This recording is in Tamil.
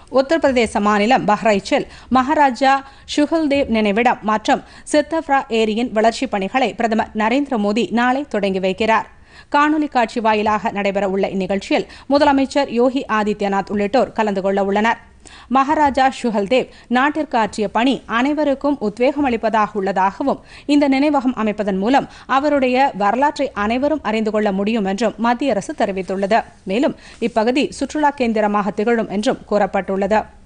உத்தரப்பிரதேச மாநிலம் பஹ்ரைச்சில் மகாராஜா சுஹல்தேவ் நினைவிடம் மற்றும் சித்தப்ரா ஏரியின் வளர்ச்சிப் பணிகளை பிரதமர் நரேந்திர மோடி நாளை தொடங்கி வைக்கிறார் காணொலி காட்சி வாயிலாக நடைபெற உள்ள இந்நிகழ்ச்சியில் முதலமைச்சர் யோகி ஆதித்யநாத் உள்ளிட்டோர் கலந்து கொள்ள உள்ளனர் மகாராஜா சுஹல்தேவ் நாட்டிற்கு ஆற்றிய பணி அனைவருக்கும் உத்வேகம் அளிப்பதாக உள்ளதாகவும் இந்த நினைவகம் அமைப்பதன் மூலம் அவருடைய வரலாற்றை அனைவரும் அறிந்து கொள்ள முடியும் என்றும் மத்திய அரசு தெரிவித்துள்ளது மேலும் இப்பகுதி சுற்றுலா கேந்திரமாக திகழும் என்றும் கூறப்பட்டுள்ளது